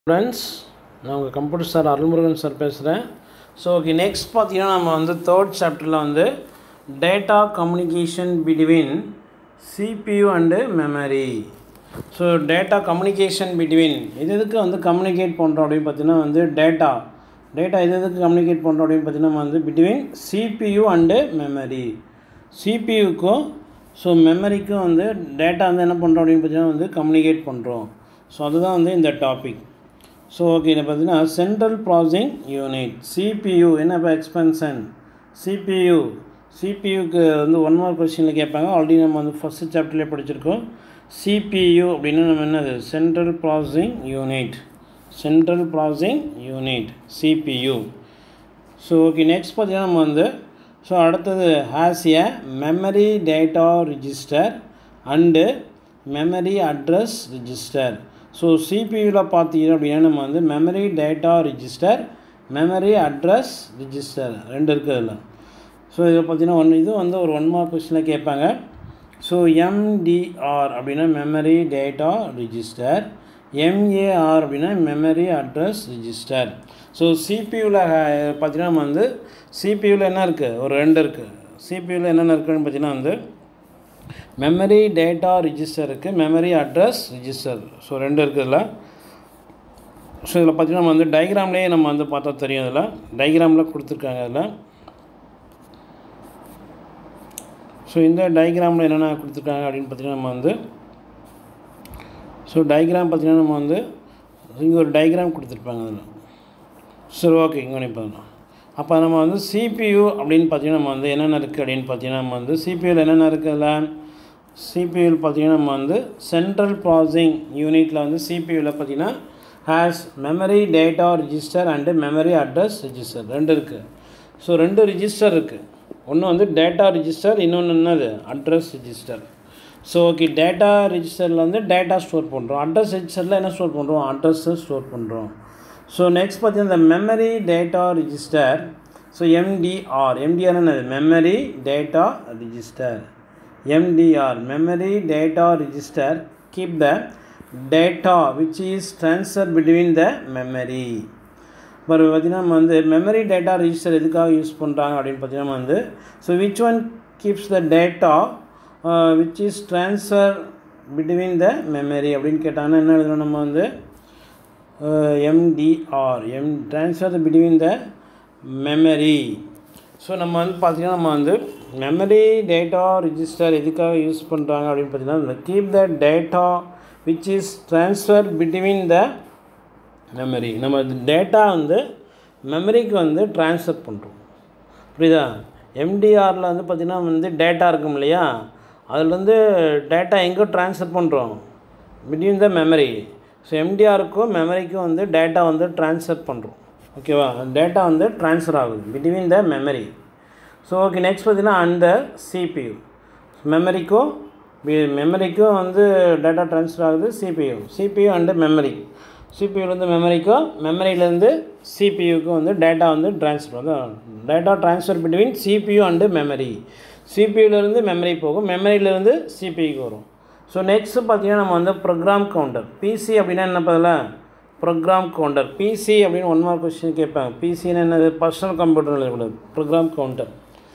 friends நான் உங்கள் computer sir Arulmurugan sir பேசுகிறேன் ஸோ ஓகே நெக்ஸ்ட் பார்த்தீங்கன்னா நம்ம வந்து தேர்ட் சாப்டரில் வந்து data communication between CPU and memory so data communication between இது எதுக்கு வந்து கம்யூனிகேட் பண்ணுறோம் அப்படின்னு பார்த்தீங்கன்னா வந்து டேட்டா டேட்டா எது எதுக்கு கம்யூனிகேட் பண்ணுறோம் அப்படின்னு பார்த்தீங்கன்னா நம்ம வந்து பிட்வீன் சிபியூ அண்டு மெமரி சிபியூக்கும் ஸோ மெமரிக்கும் வந்து டேட்டா வந்து என்ன பண்ணுறோம் அப்படின்னு பார்த்தீங்கன்னா வந்து கம்யூனிகேட் பண்ணுறோம் ஸோ அதுதான் வந்து இந்த டாபிக் ஸோ ஓகே இதை பார்த்தீங்கன்னா சென்ட்ரல் ப்ராசஸிங் யூனிட் சிபியூ என்ன இப்போ எக்ஸ்பென்ஷன் சிபியூ சிபியூக்கு வந்து ஒன் மார்க் கொஸ்டினில் கேட்பாங்க ஆல்ரெடி நம்ம வந்து ஃபஸ்ட்டு சாப்டர்லேயே படிச்சிருக்கோம் சிபியூ அப்படின்னு நம்ம என்னது central processing unit central processing unit CPU so okay next பார்த்தீங்கன்னா நம்ம வந்து ஸோ அடுத்தது has a memory data register and memory address register so சிபியூவில் பார்த்தீங்க அப்படின்னா நம்ம வந்து memory data register memory address register ரெண்டு இருக்குது அதில் ஸோ இதில் பார்த்தீங்கன்னா ஒன்று இது வந்து ஒரு ஒன் மார்க் கொஸ்டினில் கேட்பாங்க ஸோ எம்டிஆர் அப்படின்னா மெமரி டேட்டா ரிஜிஸ்டர் எம்ஏஆர் அப்படின்னா மெமரி அட்ரஸ் ரிஜிஸ்டர் ஸோ சிபியூவில் பார்த்தீங்கன்னா நம்ம வந்து சிபியூவில் என்ன இருக்குது ஒரு ரெண்டு இருக்குது சிபியூவில் என்னென்ன இருக்குதுன்னு பார்த்தீங்கன்னா வந்து மெமரி டேட்டா ரிஜிஸ்டர் இருக்குது மெமரி அட்ரஸ் ரிஜிஸ்டர் ஸோ ரெண்டு இருக்குதுல ஸோ இதில் பார்த்தீங்கன்னா நம்ம வந்து டயக்ராம்லேயே நம்ம வந்து பார்த்தா தெரியும் இதில் டயக்ராமில் கொடுத்துருக்காங்க அதில் ஸோ இந்த டயக்ராமில் என்னென்ன கொடுத்துருக்காங்க அப்படின்னு பார்த்தீங்கன்னா நம்ம வந்து ஸோ டயக்ராம் பார்த்தீங்கன்னா நம்ம வந்து இங்கே ஒரு டயக்ராம் கொடுத்துருப்பாங்க அதில் சரி ஓகே இங்கே இப்போ அப்போ நம்ம வந்து சிபியூ அப்படின்னு பார்த்தீங்கன்னா நம்ம வந்து என்னென்ன இருக்குது அப்படின்னு பார்த்தீங்கன்னா நம்ம வந்து சிபியூவில் என்னென்ன இருக்குது அதில் சிபியூவில் பார்த்தீங்கன்னா நம்ம வந்து சென்ட்ரல் ப்ராசஸிங் யூனிட்டில் வந்து சிபியூவில் பார்த்தீங்கன்னா has memory data register and memory address register ரெண்டு இருக்குது ஸோ ரெண்டு ரிஜிஸ்டர் இருக்குது ஒன்று வந்து டேட்டா ரிஜிஸ்டர் இன்னொன்று என்னது address register so okay data ரிஜிஸ்டரில் வந்து டேட்டா ஸ்டோர் பண்ணுறோம் அட்ரஸ் ரிஜிஸ்டரில் என்ன ஸ்டோர் பண்ணுறோம் அட்ரஸை ஸ்டோர் பண்ணுறோம் ஸோ நெக்ஸ்ட் பார்த்தீங்கன்னா இந்த memory data register so MDR MDR என்னது memory data register MDR memory data register keep the data which is transfer between the memory இப்போ பார்த்திங்கன்னா நம்ம வந்து மெமரி டேட்டா ரிஜிஸ்டர் எதுக்காக யூஸ் பண்ணுறாங்க அப்படின்னு பார்த்தீங்கன்னா வந்து so which one keeps the data which is transfer between the memory அப்படின்னு கேட்டாங்கன்னா என்ன எழுதணும் நம்ம வந்து MDR M transfer between the memory so நம்ம வந்து பார்த்திங்கன்னா நம்ம வந்து மெமரி டேட்டா ரிஜிஸ்டர் எதுக்காக யூஸ் பண்ணுறாங்க அப்படின்னு பார்த்தீங்கன்னா keep the data which is transfer between the memory நம்ம டேட்டா வந்து மெமரிக்கு வந்து ட்ரான்ஸ்ஃபர் பண்ணுறோம் புரியுதா எம்டிஆரில் வந்து பார்த்திங்கன்னா வந்து டேட்டா இருக்கும் இல்லையா அதுலேருந்து டேட்டா எங்கே ட்ரான்ஸ்ஃபர் பண்ணுறோம் பிட்வீன் த மெமரி ஸோ எம்டிஆருக்கும் மெமரிக்கும் வந்து டேட்டா வந்து ட்ரான்ஸ்ஃபர் பண்ணுறோம் ஓகேவா டேட்டா வந்து ட்ரான்ஸ்ஃபர் ஆகுது between the memory so okay next பார்த்தீங்கன்னா அந்த சிபியூ மெமரிக்கும் மெமரிக்கும் வந்து டேட்டா ட்ரான்ஸ்ஃபர் ஆகுது சிபியூ சிபியூ அண்டு மெமரி சிபியூலேருந்து மெமரிக்கும் மெமரியிலேருந்து சிபியூக்கும் வந்து டேட்டா வந்து ட்ரான்ஸ்ஃபர் வந்து data transfer between CPU and memory சிபியூலேருந்து மெமரி போகும் மெமரியிலேருந்து சிபியூக்கு வரும் ஸோ நெக்ஸ்ட்டு பார்த்தீங்கன்னா நம்ம வந்து ப்ரோக்ராம் கவுண்டர் பிசி அப்படின்னா என்ன பதில் ப்ரோக்ராம் கவுண்டர் பிசி அப்படின்னு ஒன் மார்க் கொஸ்டின் கேட்பாங்க பிசின்னு என்னது பர்சனல் கம்ப்யூட்டர் எழுதக்கூடாது ப்ரோக்ராம் கவுண்டர்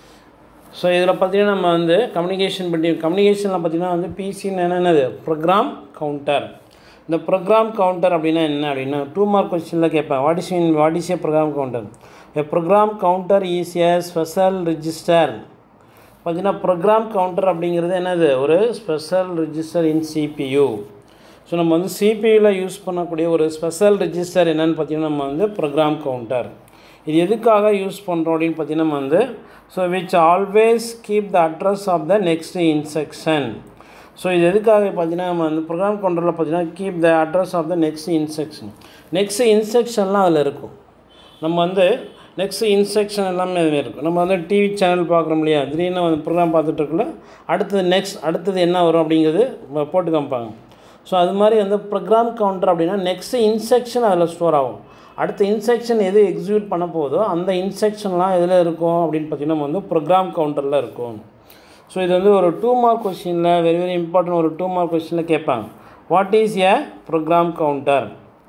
ஸோ இதில் பார்த்தீங்கன்னா நம்ம வந்து கம்யூனிகேஷன் பற்றி கம்யூனிகேஷனில் பார்த்தீங்கன்னா வந்து பிசின்னு என்னென்னது ப்ரோக்ராம் கவுண்டர் இந்த ப்ரோக்ராம் கவுண்டர் அப்படின்னா என்ன அப்படின்னா டூ மார்க் கொஸ்டினில் கேட்பேன் what is in what is a program counter a program counter is a special register பார்த்தீங்கன்னா ப்ரோக்ராம் கவுண்டர் அப்படிங்கிறது என்னது ஒரு special register in CPU so நம்ம வந்து சிபியூவில் யூஸ் பண்ணக்கூடிய ஒரு ஸ்பெஷல் ரிஜிஸ்டர் என்னென்னு பார்த்தீங்கன்னா நம்ம வந்து ப்ரோக்ராம் கவுண்டர் இது எதுக்காக யூஸ் பண்ணுறோம் அப்படின்னு பார்த்தீங்கன்னா நம்ம வந்து so which always keep the address of the next instruction so இது எதுக்காக பார்த்தீங்கன்னா நம்ம வந்து ப்ரோக்ராம் கவுண்டரில் பார்த்தீங்கன்னா keep the address of the next instruction next இன்செக்ஷன்லாம் அதில் இருக்கும் நம்ம வந்து நெக்ஸ்ட் இன்ஸ்ட்ரக்ஷன் எல்லாமே அதுவே இருக்கும் நம்ம வந்து டிவி சேனல் பார்க்குறோம் இல்லையா திடீர்னு வந்து ப்ரோக்ராம் பார்த்துட்ருக்குள்ள அடுத்தது நெக்ஸ்ட் அடுத்தது என்ன வரும் அப்படிங்கிறது போட்டு காமிப்பாங்க ஸோ அது மாதிரி வந்து ப்ரோக்ராம் கவுண்டர் அப்படின்னா நெக்ஸ்ட் இன்ஸ்ட்ரக்ஷன் அதில் ஸ்டோர் ஆகும் அடுத்த இன்ஸ்ட்ரக்ஷன் எது எக்ஸிக்யூட் பண்ண போதோ அந்த இன்ஸ்ட்ரக்ஷன்லாம் எதில் இருக்கும் அப்படின்னு பார்த்திங்கன்னா நம்ம வந்து ப்ரோக்ராம் கவுண்டரில் இருக்கும் ஸோ இது வந்து ஒரு டூ மார்க் கொஸ்டினில் வெரி வெரி இம்பார்ட்டன்ட் ஒரு டூ மார்க் கொஸ்டினில் கேட்பாங்க what is a program counter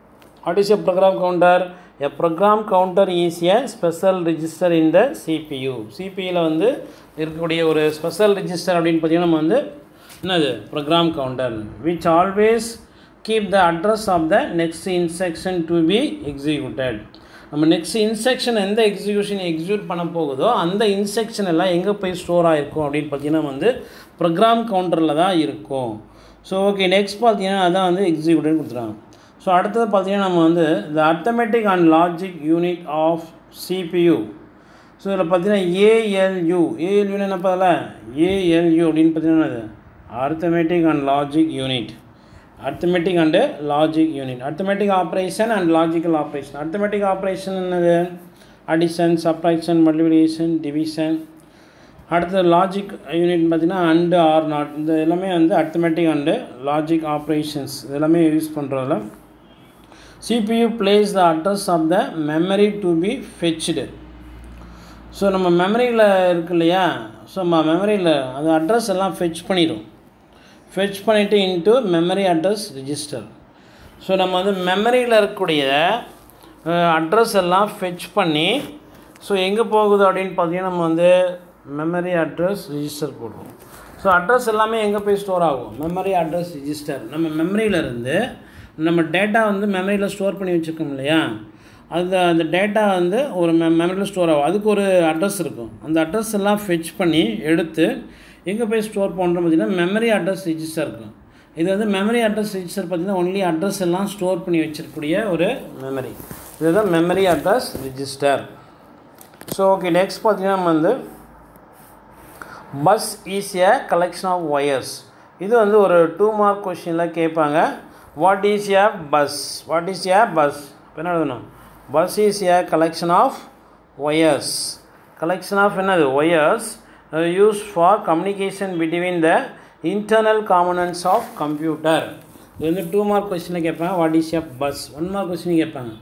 what is a program counter a program counter is a special register in the CPU சிபியில் வந்து இருக்கக்கூடிய ஒரு ஸ்பெஷல் ரிஜிஸ்டர் அப்படின்னு பார்த்தீங்கன்னா நம்ம வந்து என்னது program counter which always keep the address of the next instruction to be executed நம்ம நெக்ஸ்ட் இன்ஸ்ட்ரக்ஷன் எந்த எக்ஸிக்யூஷன் எக்ஸிக்யூட் பண்ண போகுதோ அந்த இன்ஸ்ட்ரக்ஷன் எல்லாம் எங்கே போய் ஸ்டோர் ஆகிருக்கும் அப்படின்னு பார்த்தீங்கன்னா வந்து ப்ரோக்ராம் கவுண்டரில் தான் இருக்கும் ஸோ ஓகே நெக்ஸ்ட் பார்த்தீங்கன்னா அதான் வந்து எக்ஸிக்யூட்டிவ் கொடுத்துருவாங்க ஸோ அடுத்தது பார்த்தீங்கன்னா நம்ம வந்து the arithmetic and logic unit of CPU so இதில் பார்த்தீங்கன்னா ஏஎல்யூ ஏஎல்யூன்னு என்ன பார்த்தல ஏஎல்யூ அப்படின்னு பார்த்தீங்கன்னா அது arithmetic and logic unit arithmetic and logic unit arithmetic operation and logical operation arithmetic operation என்னது அடிஷன் சப்ராக்ஷன் மல்டிபிகேஷன் டிவிஷன் அடுத்தது லாஜிக் யூனிட் பார்த்திங்கன்னா அண்டு ஆர் நாட் இந்த எல்லாமே வந்து அர்த்தமெட்டிக் அண்டு லாஜிக் ஆப்ரேஷன்ஸ் இது எல்லாமே யூஸ் பண்ணுறதுல CPU place the address of the memory to be fetched so நம்ம மெமரியில் இருக்கு இல்லையா ஸோ நம்ம மெமரியில் அது அட்ரஸ் எல்லாம் ஃபெச் பண்ணிடும் ஃபெச் பண்ணிவிட்டு into memory address register so நம்ம வந்து மெமரியில் இருக்கக்கூடிய அட்ரஸ் எல்லாம் ஃபெச் பண்ணி ஸோ எங்கே போகுது அப்படின்னு பார்த்தீங்கன்னா நம்ம வந்து மெமரி அட்ரஸ் ரிஜிஸ்டர் போடுவோம் ஸோ அட்ரஸ் எல்லாமே எங்கே போய் ஸ்டோர் ஆகும் மெமரி அட்ரஸ் ரிஜிஸ்டர் நம்ம மெமரியில் இருந்து நம்ம டேட்டா வந்து மெமரியில் ஸ்டோர் பண்ணி வச்சுருக்கோம் இல்லையா அந்த அந்த டேட்டா வந்து ஒரு மெ மெமரியில் ஸ்டோர் ஆகும் அதுக்கு ஒரு அட்ரஸ் இருக்கும் அந்த அட்ரஸ் எல்லாம் ஃபெச் பண்ணி எடுத்து எங்கே போய் ஸ்டோர் பண்ணுறோம் பார்த்தீங்கன்னா மெமரி அட்ரஸ் ரிஜிஸ்டர் இருக்கும் இது வந்து மெமரி அட்ரஸ் ரிஜிஸ்டர் பார்த்திங்கன்னா ஒன்லி அட்ரஸ் எல்லாம் ஸ்டோர் பண்ணி வச்சிருக்கக்கூடிய ஒரு மெமரி இதுதான் memory address register so okay next பார்த்தீங்கன்னா நம்ம வந்து bus is a collection of wires இது வந்து ஒரு டூ மார்க் கொஷினில் கேட்பாங்க what is a bus what is a bus என்ன எழுதணும் bus is a collection of wires collection of என்னது wires use for communication between the internal components of computer இது வந்து டூ மார்க் கொஸ்டினில் கேட்பாங்க what is a bus one mark question கேட்பாங்க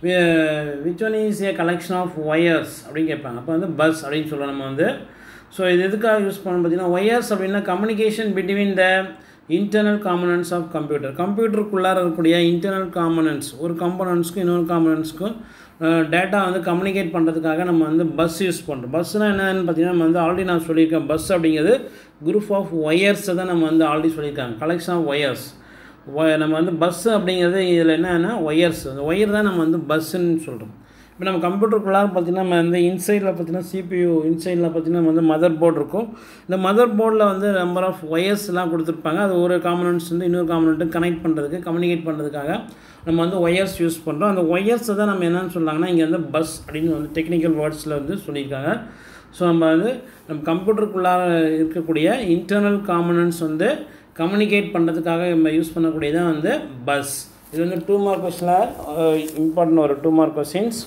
which one is a collection of wires அப்படின்னு கேட்பாங்க அப்போ வந்து பஸ் அப்படின்னு சொல்லுவோம் நம்ம வந்து ஸோ இது எதுக்காக யூஸ் பண்ணணும் பார்த்தீங்கன்னா ஒயர்ஸ் அப்படின்னா communication between the internal components of computer கம்ப்யூட்டருக்குள்ளார இருக்கக்கூடிய இன்டர்னல் காம்பனன்ட்ஸ் ஒரு காம்பனன்ட்ஸ்க்கும் இன்னொரு காம்பனன்ட்ஸ்க்கும் டேட்டா வந்து கம்யூனிகேட் பண்ணுறதுக்காக நம்ம வந்து பஸ் யூஸ் பண்ணுறோம் பஸ்னால் என்னன்னு பார்த்தீங்கன்னா நம்ம வந்து ஆல்ரெடி நான் சொல்லியிருக்கேன் பஸ் அப்படிங்கிறது குரூப் ஆஃப் ஒயர்ஸை தான் நம்ம வந்து ஆல்ரெடி சொல்லியிருக்காங்க கலெக்ஷன் ஆஃப் ஒயர்ஸ் நம்ம வந்து பஸ்ஸு அப்படிங்கிறது இதில் என்னென்னா ஒயர்ஸ் அந்த ஒயர் தான் நம்ம வந்து பஸ்ஸுன்னு சொல்கிறோம் இப்போ நம்ம கம்ப்யூட்டருக்குள்ளார பார்த்திங்கன்னா நம்ம வந்து இன்சைடில் பார்த்திங்கன்னா சிபியூ இன்சைடில் பார்த்திங்கன்னா நம்ம வந்து மதர் போர்டு இருக்கும் இந்த மதர் போர்டில் வந்து நம்பர் ஆஃப் ஒயர்ஸ்லாம் கொடுத்துருப்பாங்க அது ஒரு காம்பனன்ட்ஸ் வந்து இன்னொரு காம்பனண்ட்டு கனெக்ட் பண்ணுறதுக்கு கம்யூனிகேட் பண்ணுறதுக்காக நம்ம வந்து ஒயர்ஸ் யூஸ் பண்ணுறோம் அந்த ஒயர்ஸை தான் நம்ம என்னென்னு சொல்லாங்கன்னா இங்கே வந்து பஸ் அப்படின்னு வந்து டெக்னிக்கல் வேர்ட்ஸில் வந்து சொல்லியிருக்காங்க ஸோ நம்ம வந்து நம்ம கம்ப்யூட்டருக்குள்ளார இருக்கக்கூடிய இன்டர்னல் காம்பனன்ட்ஸ் வந்து கம்யூனிகேட் பண்ணுறதுக்காக நம்ம யூஸ் பண்ணக்கூடியதான் வந்து பஸ் இது வந்து டூ மார்க் கொஸ்டினில் இம்பார்ட்டன்ட் ஒரு டூ மார்க் கொஸ்டின்ஸ்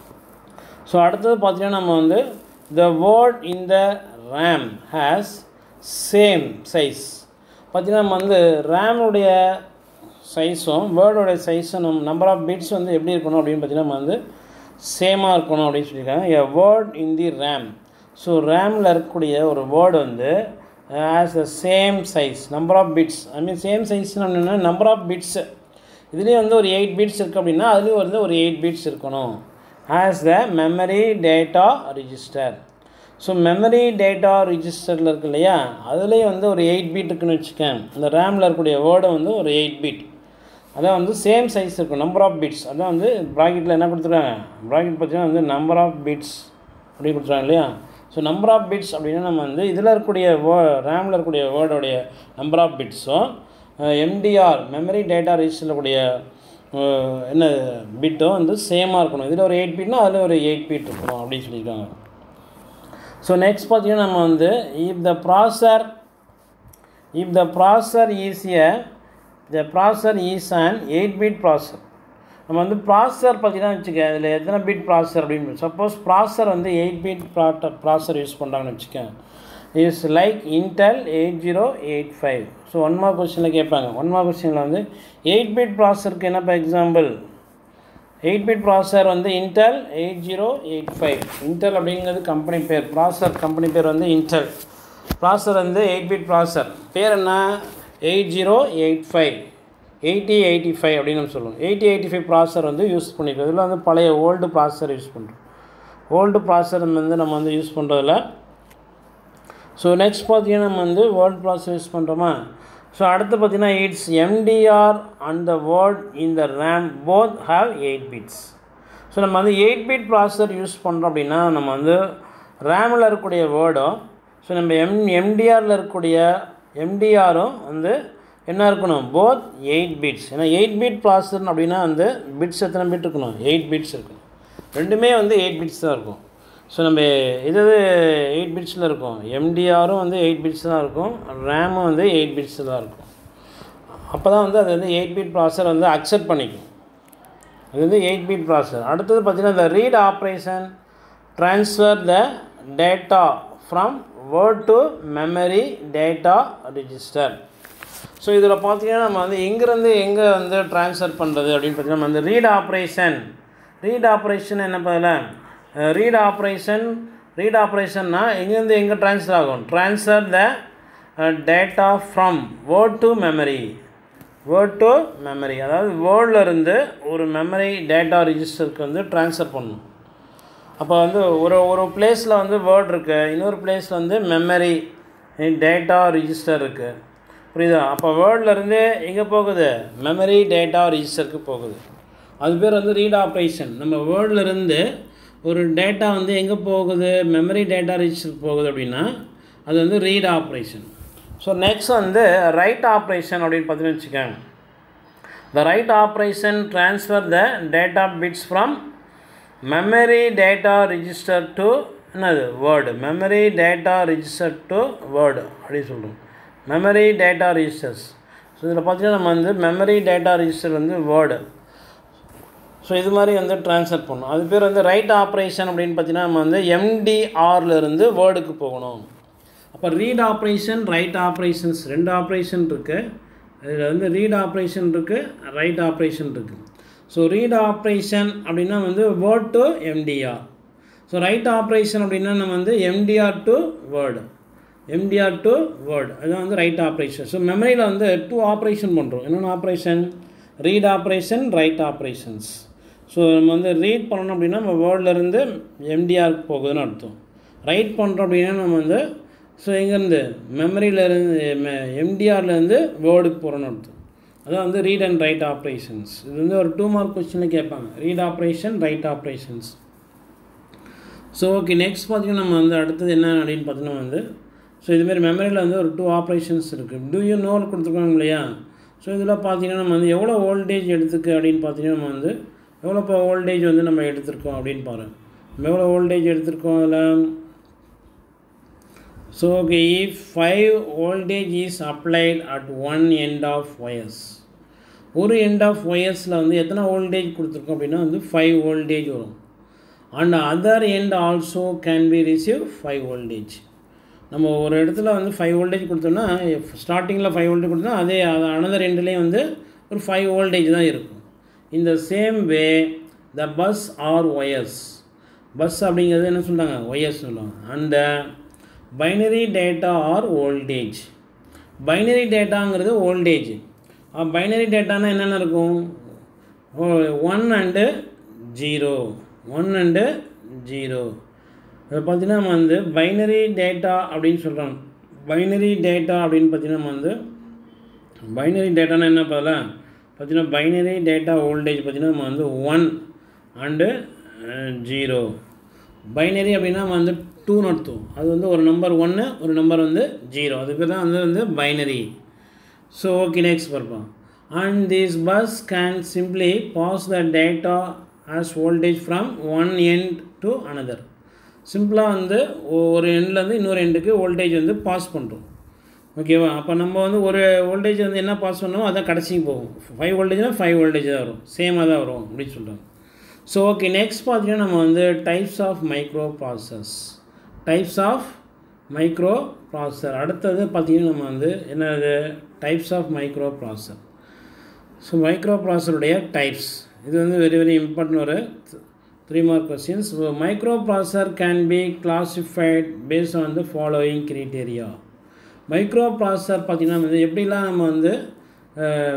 ஸோ அடுத்தது பார்த்தீங்கன்னா நம்ம வந்து the word in the RAM has same size பார்த்திங்கன்னா நம்ம வந்து ரேமுடைய சைஸும் வேர்டோடைய சைஸும் நம் நம்பர் ஆஃப் பிட்ஸ் வந்து எப்படி இருக்கணும் அப்படின்னு பார்த்தீங்கன்னா நம்ம வந்து சேமாக இருக்கணும் அப்படின்னு சொல்லியிருக்காங்க a word in the RAM so ரேமில் இருக்கக்கூடிய ஒரு வேர்டு வந்து as the same size number of bits I mean same சைஸ்னு என்னென்னா நம்பர் ஆஃப் பிட்ஸு இதுலேயும் வந்து ஒரு எயிட் பிட்ஸ் இருக்குது அப்படின்னா அதுலேயும் வந்து ஒரு எயிட் பிட்ஸ் இருக்கணும் as the memory data register so memory data ரிஜிஸ்டரில் இருக்கு இல்லையா அதுலேயும் வந்து ஒரு எயிட் பீட் இருக்குன்னு வச்சுக்கேன் இந்த ரேமில் இருக்கக்கூடிய வேர்டு வந்து ஒரு எயிட் பீட் அதான் வந்து சேம் சைஸ் இருக்கும் நம்பர் ஆஃப் பிட்ஸ் அதான் வந்து ப்ராக்கெட்டில் என்ன கொடுத்துருக்காங்க ப்ராக்கெட் பார்த்தீங்கன்னா வந்து நம்பர் ஆஃப் பிட்ஸ் அப்படி கொடுத்துருக்காங்க இல்லையா ஸோ நம்பர் ஆஃப் பிட்ஸ் அப்படின்னா நம்ம வந்து இதில் இருக்கக்கூடிய வே ரேமில் இருக்கக்கூடிய வேர்டோடைய நம்பர் ஆஃப் பிட்ஸும் எம்டிஆர் மெமரி டேட்டா ரிஜிஸ்டரில் கூடிய என்ன பிட்டும் வந்து சேமாக இருக்கணும் இதில் ஒரு எயிட் பீட்னா அதில் ஒரு எயிட் பீட் இருக்கணும் அப்படின்னு சொல்லியிருக்காங்க ஸோ நெக்ஸ்ட் பார்த்தீங்கன்னா நம்ம வந்து இஃப் த ப்ராசர் இஃப் த ப்ராசர் இஸ் எ த ப்ராசர் இஸ் அண்ட் எயிட் பீட் ப்ராசர் நம்ம வந்து ப்ராசர் பார்த்தீங்கன்னா வச்சுக்க இதில் எத்தனை பீட் ப்ராசர் அப்படின்னு சப்போஸ் ப்ராசர் வந்து எயிட் பீட் ப்ராட்ட ப்ராசர் யூஸ் பண்ணுறாங்கன்னு வச்சுக்கேன் is like Intel eight zero eight five so one mark கொஸ்டினில் கேட்பாங்க ஒன் மார்க் கொஸ்டினில் வந்து எயிட் பீட் ப்ராசருக்கு என்னப்பா எக்ஸாம்பிள் எயிட் பிட் ப்ராசர் வந்து Intel eight zero eight five Intel அப்படிங்கிறது கம்பெனி பேர் ப்ராசர் கம்பெனி பேர் வந்து இன்டெல் ப்ராசர் வந்து எயிட் பிட் ப்ராசர் பேர் என்ன eight zero eight five eighty eighty five அப்படின்னு நம்ம சொல்லுவோம் எயிட்டி எயிட்டி ஃபைவ் ப்ராசர் வந்து யூஸ் பண்ணிக்கிறோம் இதில் வந்து பழைய ஓல்டு ப்ராசர் யூஸ் பண்ணுறோம் ஓல்டு ப்ராசர் வந்து நம்ம வந்து யூஸ் பண்ணுறதில்ல ஸோ நெக்ஸ்ட் பார்த்தீங்கன்னா நம்ம வந்து வேர்ல்ட் ப்ராசர் யூஸ் பண்ணுறோமா ஸோ அடுத்து பார்த்தீங்கன்னா it's MDR and the word in the RAM both have eight bits so நம்ம வந்து எயிட் பிட் ப்ராசர் யூஸ் பண்ணுறோம் அப்படின்னா நம்ம வந்து ரேமில் இருக்கக்கூடிய வேர்டும் ஸோ நம்ம எம் எம்டிஆரில் இருக்கக்கூடிய எம்டிஆரும் வந்து என்ன இருக்கணும் போத் எயிட் பிட்ஸ் ஏன்னா எயிட் பிட் ப்ராசர் அப்படின்னா வந்து பிட்ஸ் எத்தனை பிட் இருக்கணும் எயிட் பிட்ஸ் இருக்கணும் ரெண்டுமே வந்து எயிட் பிட்ஸ் தான் இருக்கும் ஸோ நம்ம இது எயிட் பிட்ஸில் இருக்கும் எம்டிஆரும் வந்து எயிட் பிட்ஸ் தான் இருக்கும் ரேமும் வந்து எயிட் பிட்ஸ் தான் இருக்கும் அப்போ தான் வந்து அது வந்து எயிட் பிட் ப்ராசர் வந்து அக்செப்ட் பண்ணிக்கும் இது வந்து எயிட் பிட் ப்ராசர் அடுத்தது பார்த்திங்கன்னா இந்த read operation transfer the data from word to memory data register so இதில் பார்த்தீங்கன்னா நம்ம வந்து எங்கேருந்து எங்கே வந்து ட்ரான்ஸ்ஃபர் பண்ணுறது அப்படின்னு பார்த்தீங்கன்னா நம்ம வந்து ரீட் ஆப்ரேஷன் ரீட் ஆப்ரேஷன் என்ன பதில் ரீட் ஆப்ரேஷன் ரீட் ஆப்ரேஷன்னா எங்கேருந்து எங்கே ட்ரான்ஸ்ஃபர் ஆகும் transfer the data from word to memory word to memory அதாவது வேர்டில் இருந்து ஒரு மெமரி டேட்டா ரிஜிஸ்டருக்கு வந்து ட்ரான்ஸ்ஃபர் பண்ணணும் அப்போ வந்து ஒரு ஒரு பிளேஸில் வந்து வேர்ட் இருக்குது இன்னொரு பிளேஸில் வந்து மெமரி டேட்டா ரிஜிஸ்டர் இருக்குது புரியுதா அப்போ வேர்ட்லேருந்து எங்கே போகுது மெமரி டேட்டா ரிஜிஸ்டருக்கு போகுது அது பேர் வந்து ரீட் ஆப்ரேஷன் நம்ம வேர்ட்லேருந்து ஒரு டேட்டா வந்து எங்கே போகுது மெமரி டேட்டா ரிஜிஸ்டருக்கு போகுது அப்படின்னா அது வந்து ரீட் ஆப்ரேஷன் ஸோ நெக்ஸ்ட் வந்து ரைட் ஆப்ரேஷன் அப்படின்னு பார்த்தீங்கன்னு வச்சுக்கோங்க the write operation transfer the data bits from memory data register to என்னது word memory data register to word அப்படின்னு சொல்கிறோம் மெமரி டேட்டா ரிஜிஸ்டர்ஸ் ஸோ இதில் பார்த்தீங்கன்னா நம்ம வந்து மெமரி டேட்டா ரிஜிஸ்டர் வந்து வேர்டு ஸோ இது மாதிரி வந்து ட்ரான்ஸ்ஃபர் பண்ணணும் அது பேர் வந்து ரைட் ஆப்ரேஷன் அப்படின்னு பார்த்தீங்கன்னா நம்ம வந்து எம்டிஆர்லேருந்து வேர்டுக்கு போகணும் அப்போ ரீட் ஆப்ரேஷன் ரைட் ஆப்ரேஷன்ஸ் ரெண்டு ஆப்ரேஷன் இருக்குது இதில் வந்து ரீட் ஆப்ரேஷன் இருக்குது ரைட் ஆப்ரேஷன் இருக்குது ஸோ ரீட் ஆப்ரேஷன் அப்படின்னா வந்து word to MDR so write operation அப்படின்னா நம்ம வந்து MDR to word MDR to word அதுதான் வந்து ரைட் ஆப்ரேஷன் ஸோ மெமரியில் வந்து டூ ஆப்ரேஷன் பண்ணுறோம் என்னென்ன operation read operation write operations so நம்ம வந்து ரீட் பண்ணணும் அப்படின்னா நம்ம வேர்ட்லேருந்து எம்டிஆருக்கு போகுதுன்னு அர்த்தம் ரைட் பண்ணுறோம் அப்படின்னா நம்ம வந்து ஸோ எங்கேருந்து மெமரியிலேருந்து எம்டிஆர்லேருந்து வேர்டுக்கு போகிறோன்னு அர்த்தம் அதான் வந்து ரீட் அண்ட் ரைட் ஆப்ரேஷன்ஸ் இது வந்து ஒரு டூ மார்க் கொஸ்டினில் கேட்பாங்க read operation write operations so okay next பார்த்திங்கன்னா நம்ம வந்து அடுத்தது என்ன அப்படின்னு பார்த்தீங்கன்னா வந்து ஸோ இதுமாரி மெமரியில் வந்து ஒரு டூ ஆப்ரேஷன்ஸ் இருக்குது டூ யூ நோட் கொடுத்துருக்காங்க இல்லையா ஸோ இதில் பார்த்தீங்கன்னா நம்ம வந்து எவ்வளோ வோல்டேஜ் எடுத்துக்கு அப்படின்னு பார்த்தீங்கன்னா நம்ம வந்து எவ்வளோ இப்போ வோல்டேஜ் வந்து நம்ம எடுத்திருக்கோம் அப்படின்னு பாருங்கள் நம்ம எவ்வளோ வோல்டேஜ் எடுத்திருக்கோம் அதில் so okay if five voltage is applied at one end of wires ஒரு எண்ட் ஆஃப் ஒயர்ஸில் வந்து எத்தனை வோல்டேஜ் கொடுத்துருக்கோம் அப்படின்னா வந்து ஃபைவ் வோல்டேஜ் வரும் and other end also can be receive five voltage நம்ம ஒரு இடத்துல வந்து ஃபைவ் வோல்டேஜ் கொடுத்தோம்னா ஸ்டார்டிங்கில் ஃபைவ் வோல்டேஜ் கொடுத்தா அதே அனதர் எண்ட்லேயும் வந்து ஒரு ஃபைவ் வோல்டேஜ் தான் இருக்கும் இந்த same way the bus are wires bus அப்படிங்கிறது என்ன சொல்கிறாங்க ஒயர்ஸ் சொல்லுவாங்க அந்த binary data are voltage binary டேட்டாங்கிறது வோல்டேஜ் பைனரி டேட்டானா என்னென்ன இருக்கும் one and zero one and zero அதை பார்த்தீங்கன்னா நம்ம வந்து பைனரி டேட்டா அப்படின்னு சொல்கிறோம் பைனரி டேட்டா அப்படின்னு பார்த்தீங்கன்னா நம்ம வந்து பைனரி டேட்டானா என்ன பதில பார்த்தீங்கன்னா பைனரி டேட்டா வோல்டேஜ் பார்த்தீங்கன்னா நம்ம வந்து ஒன் அண்டு ஜீரோ பைனரி அப்படின்னா நம்ம வந்து டூ அர்த்தம் அது வந்து ஒரு நம்பர் ஒன்று ஒரு நம்பர் வந்து ஜீரோ அதுக்கு தான் வந்து வந்து பைனரி ஸோ ஓகே நெக்ஸ்ட் பார்ப்போம் and this bus can simply pass the data as voltage from one end to another சிம்பிளாக வந்து ஒரு எண்ட்லேருந்து இன்னொரு எண்டுக்கு வோல்டேஜ் வந்து பாஸ் பண்ணுறோம் ஓகேவா அப்போ நம்ம வந்து ஒரு வோல்டேஜ் வந்து என்ன பாஸ் பண்ணோமோ அதான் கடைசிக்கு போகும் ஃபைவ் வோல்டேஜ்னால் ஃபைவ் வோல்டேஜ் தான் வரும் சேமாக தான் வரும் அப்படின்னு சொல்கிறாங்க ஸோ ஓகே நெக்ஸ்ட் பார்த்தீங்கன்னா நம்ம வந்து types of micro process types of micro processor அடுத்தது பார்த்திங்கன்னா நம்ம வந்து என்னது types of micro processor so micro ப்ராசஸருடைய டைப்ஸ் இது வந்து வெரி வெரி இம்பார்ட்டன்ட் ஒரு three mark questions micro processor can be classified based on the following criteria micro processor பார்த்திங்கன்னா வந்து எப்படிலாம் நம்ம வந்து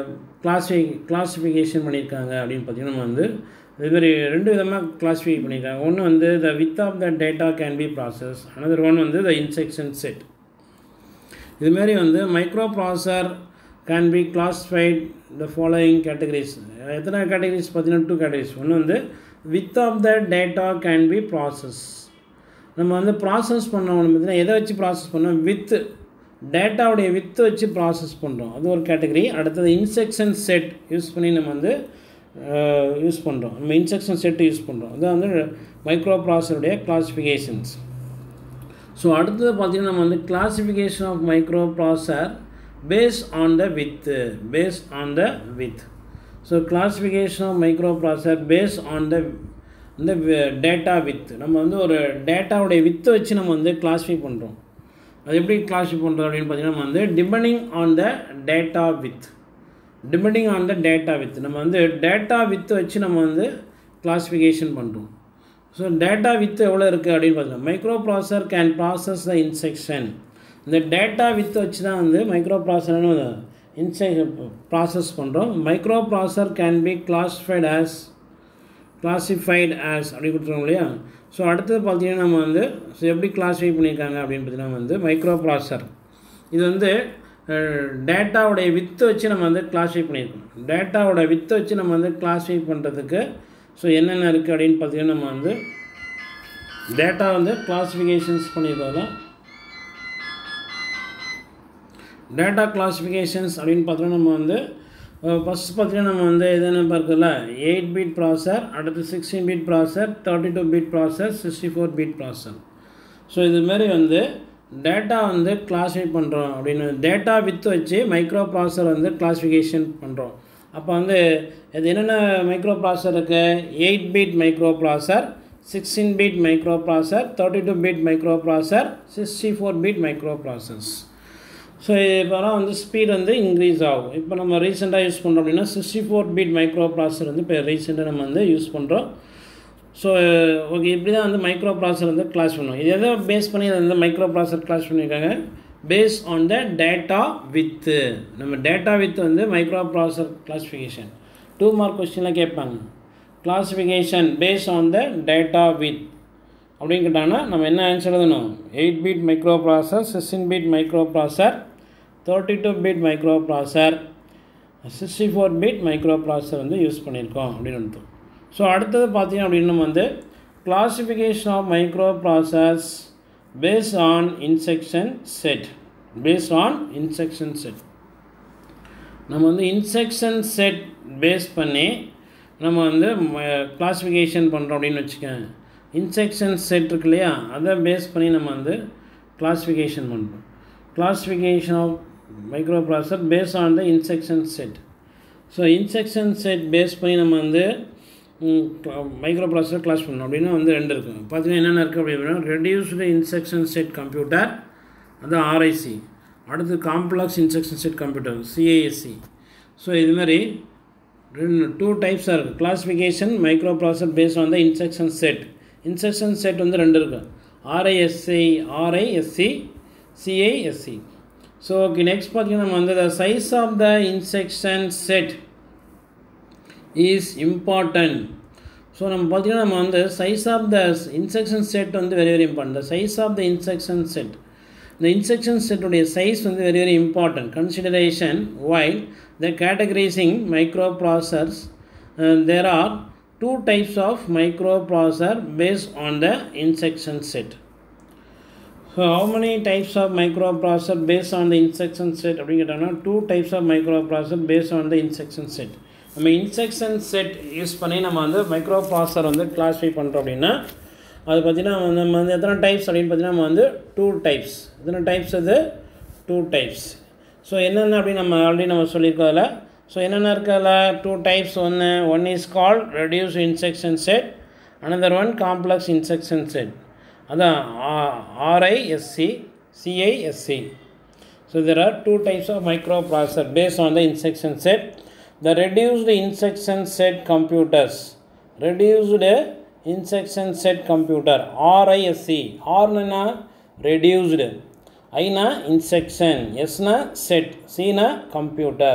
கிளாஸிஃபை கிளாஸிஃபிகேஷன் பண்ணியிருக்காங்க அப்படின்னு பார்த்தீங்கன்னா நம்ம வந்து வெவ்வேறு ரெண்டு விதமாக கிளாஸிஃபை பண்ணியிருக்காங்க ஒன்று வந்து the width of the data can be process another one வந்து த இன்செக்ஷன் செட் இதுமாரி வந்து micro processor can be classified the following categories எத்தனை கேட்டகரிஸ் பார்த்தீங்கன்னா டூ கேட்டகரிஸ் ஒன்று வந்து width of the data can be process நம்ம வந்து process பண்ணோம் பார்த்தீங்கன்னா எதை வச்சு ப்ராசஸ் பண்ணோம் வித்து டேட்டாவுடைய வித்து வச்சு ப்ராசஸ் பண்ணுறோம் அது ஒரு கேட்டகரி அடுத்தது இன்செக்ஷன் செட் யூஸ் பண்ணி நம்ம வந்து யூஸ் பண்ணுறோம் நம்ம இன்செக்ஷன் செட்டு யூஸ் பண்ணுறோம் அதான் வந்து மைக்ரோ ப்ராசருடைய கிளாஸிஃபிகேஷன்ஸ் ஸோ அடுத்தது பார்த்திங்கன்னா நம்ம வந்து classification of micro processor base on the width base on the width so classification of micro processor base on the இந்த டேட்டா வித் நம்ம வந்து ஒரு டேட்டாவுடைய வித்தை வச்சு நம்ம வந்து கிளாஸிஃபை பண்ணுறோம் அது எப்படி கிளாஸிஃபை பண்ணுறோம் அப்படின்னு பார்த்தீங்கன்னா நம்ம வந்து depending on the data width depending on the data width நம்ம வந்து டேட்டா வித்து வச்சு நம்ம வந்து கிளாஸிஃபிகேஷன் பண்ணுறோம் ஸோ டேட்டா வித்து எவ்வளோ இருக்குது அப்படின்னு பார்த்தீங்கன்னா மைக்ரோ ப்ராசர் கேன் ப்ராசஸ் த இன்செக்ஷன் இந்த டேட்டா வித்து வச்சு தான் வந்து மைக்ரோ ப்ராசர்னு இன்செ ப்ராசஸ் பண்ணுறோம் micro processor can be classified as classified as அப்படி கொடுத்துருவோம் இல்லையா ஸோ அடுத்தது பார்த்தீங்கன்னா நம்ம வந்து ஸோ எப்படி கிளாஸிஃபை பண்ணியிருக்காங்க அப்படின்னு பார்த்தீங்கன்னா வந்து மைக்ரோ ப்ராசர் இது வந்து டேட்டாவுடைய வித்து வச்சு நம்ம வந்து கிளாஸிஃபை பண்ணியிருக்கோம் டேட்டாவோட வித்து வச்சு நம்ம வந்து கிளாஸிஃபை பண்ணுறதுக்கு ஸோ என்னென்ன இருக்குது அப்படின்னு பார்த்தீங்கன்னா நம்ம வந்து டேட்டா வந்து கிளாஸிஃபிகேஷன்ஸ் பண்ணியிருக்கோம் டேட்டா கிளாஸிஃபிகேஷன்ஸ் அப்படின்னு பார்த்தோன்னா நம்ம வந்து ஃபஸ்ட் பார்த்தீங்கன்னா நம்ம வந்து இது என்ன பார்க்கல எயிட் பீட் ப்ராசர் அடுத்து sixteen bit processor thirty two bit processor sixty four bit processor so இதுமாரி வந்து டேட்டா வந்து கிளாஸிஃபை பண்ணுறோம் அப்படின்னு டேட்டா வித்து வச்சு மைக்ரோ ப்ராசர் வந்து கிளாஸிஃபிகேஷன் பண்ணுறோம் அப்போ வந்து இது என்னென்ன மைக்ரோ ப்ராசர் இருக்குது eight bit micro processor sixteen bit micro processor thirty two bit micro processor sixty four bit micro process so இப்போலாம் வந்து ஸ்பீட் வந்து இன்க்ரீஸ் ஆகும் இப்போ நம்ம ரீசெண்டாக யூஸ் பண்ணுறோம் அப்படின்னா sixty four bit micro processor வந்து இப்போ ரீசெண்டாக நம்ம வந்து யூஸ் பண்ணுறோம் ஸோ ஓகே இப்படி தான் வந்து மைக்ரோ ப்ராசர் வந்து கிளாஸ் பண்ணுவோம் இது எதை பேஸ் பண்ணி இதை வந்து மைக்ரோ ப்ராசர் கிளாஸ் பண்ணியிருக்காங்க base on the data width நம்ம டேட்டா வித் வந்து micro processor classification two mark கொஸ்டினில் கேட்பாங்க classification base on the data width அப்படின்னு கேட்டாங்கன்னா நம்ம என்ன ஆன்சர் எழுதணும் eight bit micro processor sixteen bit micro processor thirty two bit micro processor sixty four bit micro processor வந்து use பண்ணியிருக்கோம் அப்படின்னு அர்த்தம் ஸோ அடுத்தது பார்த்தீங்க அப்படின்னு நம்ம வந்து classification of micro process base on instruction set base on instruction set நம்ம வந்து இன்செக்ஷன் செட் பேஸ் பண்ணி நம்ம வந்து கிளாஸிஃபிகேஷன் பண்ணுறோம் அப்படின்னு வச்சுக்கோங்க இன்செக்ஷன் செட் இருக்கு இல்லையா அதை பேஸ் பண்ணி நம்ம வந்து கிளாஸிஃபிகேஷன் பண்ணுறோம் classification of micro processor base on the instruction set so instruction set base பண்ணி நம்ம வந்து மைக்ரோ ப்ராசர் கிளாஸ் பண்ணோம் அப்படின்னா வந்து ரெண்டு இருக்குது பார்த்தீங்கன்னா என்னென்ன இருக்குது அப்படின்னா ரெடியூஸ்டு இன்செக்ஷன் செட் கம்ப்யூட்டர் அதுதான் ஆர்ஐசி அடுத்து complex instruction set computer CASC so இதுமாதிரி ரெண்டு டூ டைப்ஸாக இருக்குது classification micro processor based on the instruction set instruction set வந்து ரெண்டு இருக்குது RISC RISC CISC so okay next பார்த்தீங்கன்னா நம்ம வந்து the size of the instruction set is important so நம்ம பார்த்தீங்கன்னா நம்ம வந்து size of the instruction set வந்து very very important the size of the instruction set இந்த இன்செக்ஷன் செட்டுடைய சைஸ் வந்து very very important consideration while the categorizing micro processors there are two types of micro processor based on the instruction set so how many types of micro processor based on the instruction set அப்படின்னு கேட்டாங்கன்னா two types of micro processor based on the instruction set நம்ம instruction set use பண்ணி நம்ம வந்து micro processor வந்து classify பண்ணுறோம் அப்படின்னா அது பார்த்திங்கன்னா நம்ம வந்து எத்தனை டைப்ஸ் அப்படின்னு பார்த்தீங்கன்னா நம்ம வந்து டூ டைப்ஸ் எத்தனை டைப்ஸ் அது டூ டைப்ஸ் ஸோ என்னென்ன அப்படின்னு நம்ம ஆல்ரெடி நம்ம சொல்லியிருக்கோம் அதில் ஸோ என்னென்ன இருக்குது அதில் டூ டைப்ஸ் ஒன்று one is called reduce instruction set another one complex instruction set அதான் RISC CISC so there are two types of micro processor based on the instruction set the reduced instruction set computers reduced instruction set computer RISC ஆர்னா reduced ஐனா instruction எஸ்னா set சினா computer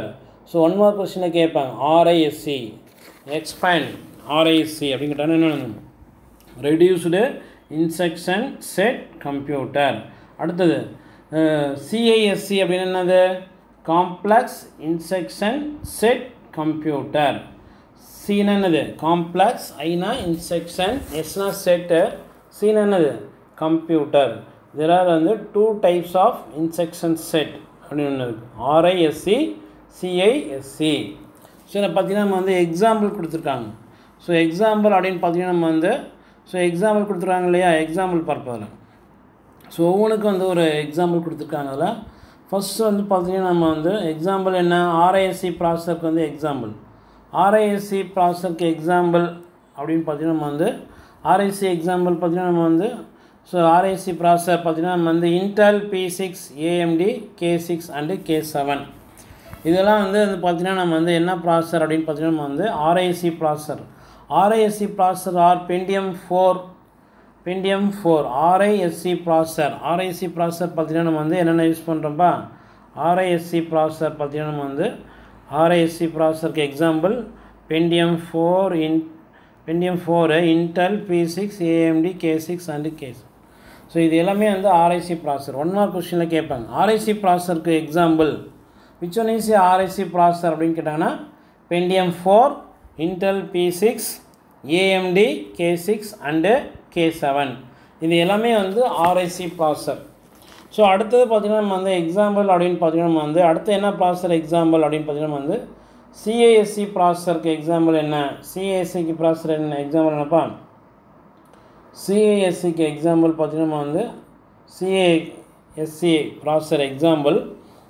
so one mark கொஸ்டினில் கேட்பாங்க RISC expand RISC அப்படின்னு கேட்டால் என்ன reduced instruction set computer அடுத்தது சிஐஎஸ்சி அப்படின்னு என்னது காம்ப்ளெக்ஸ் இன்ஸ்ட்ரக்ஷன் செட் கம்ப்யூட்டர் சீனா என்னது காம்ப்ளெக்ஸ் ஐனா இன்ஸ்ட்ரக்ஷன் எஸ்னா செட்டு சீனா என்னது கம்ப்யூட்டர் தெர் ஆர் வந்து two types of instruction set அப்படின்னு ஒன்று இருக்குது ஆர்ஐஎஸ்சி சிஐஎஸ்சி ஸோ இதை பார்த்தீங்கன்னா நம்ம வந்து எக்ஸாம்பிள் கொடுத்துருக்காங்க ஸோ எக்ஸாம்பிள் அப்படின்னு பார்த்தீங்கன்னா நம்ம வந்து ஸோ எக்ஸாம்பிள் கொடுத்துருக்காங்க இல்லையா எக்ஸாம்பிள் பார்ப்பதில் ஸோ ஒவ்வொன்றுக்கும் வந்து ஒரு எக்ஸாம்பிள் கொடுத்துருக்காங்க அதில் ஃபஸ்ட்டு வந்து பார்த்தீங்கன்னா நம்ம வந்து எக்ஸாம்பிள் என்ன ஆர்ஐஎஸ்சி ப்ராசஸருக்கு வந்து எக்ஸாம்பிள் ஆர்ஐஎஸ்சி ப்ராசஸருக்கு எக்ஸாம்பிள் அப்படின்னு பார்த்தீங்கன்னா நம்ம வந்து ஆர்ஐசி எக்ஸாம்பிள் பார்த்தீங்கன்னா நம்ம வந்து ஸோ ஆர்ஐசி ப்ராசஸர் பார்த்தீங்கன்னா நம்ம வந்து Intel P six AMD K six and K seven இதெல்லாம் வந்து வந்து பார்த்தீங்கன்னா நம்ம வந்து என்ன ப்ராசஸர் அப்படின்னு பார்த்தீங்கன்னா நம்ம வந்து RIC processor RISC processor are Pentium four Pentium four RISC processor RISC processor பார்த்தீங்கன்னா நம்ம வந்து என்னென்ன யூஸ் பண்ணுறோம்ப்பா ஆர்ஐஎஸ்சி ப்ராசஸர் பார்த்தீங்கன்னா நம்ம வந்து ஆர்ஐஎஸ்சி ப்ராசஸருக்கு example Pentium four in Pentium four Intel P six AMD K six and K so இது எல்லாமே வந்து ஆர்ஐசி ப்ராசஸர் ஒன் மார்க் கொஸ்டினில் கேட்பாங்க ஆர்ஐசி ப்ராசஸருக்கு example which one is RIC processor அப்படின்னு கேட்டாங்கன்னா Pentium four Intel P six AMD K six and K seven இது எல்லாமே வந்து ஆர்ஐசி ப்ராசஸர் ஸோ அடுத்தது பார்த்திங்கன்னா நம்ம வந்து எக்ஸாம்பிள் அப்படின்னு பார்த்தீங்கன்னா நம்ம வந்து அடுத்து என்ன ப்ராசஸர் எக்ஸாம்பிள் அப்படின்னு பார்த்தீங்கன்னா நம்ம வந்து சிஏஎஸ்சி ப்ராசஸருக்கு எக்ஸாம்பிள் என்ன சிஏஎஸ்சிக்கு ப்ராசஸர் என்ன எக்ஸாம்பிள் என்னப்பா சிஏஎஸ்சிக்கு எக்ஸாம்பிள் பார்த்தீங்கன்னா நம்ம வந்து CASC processor example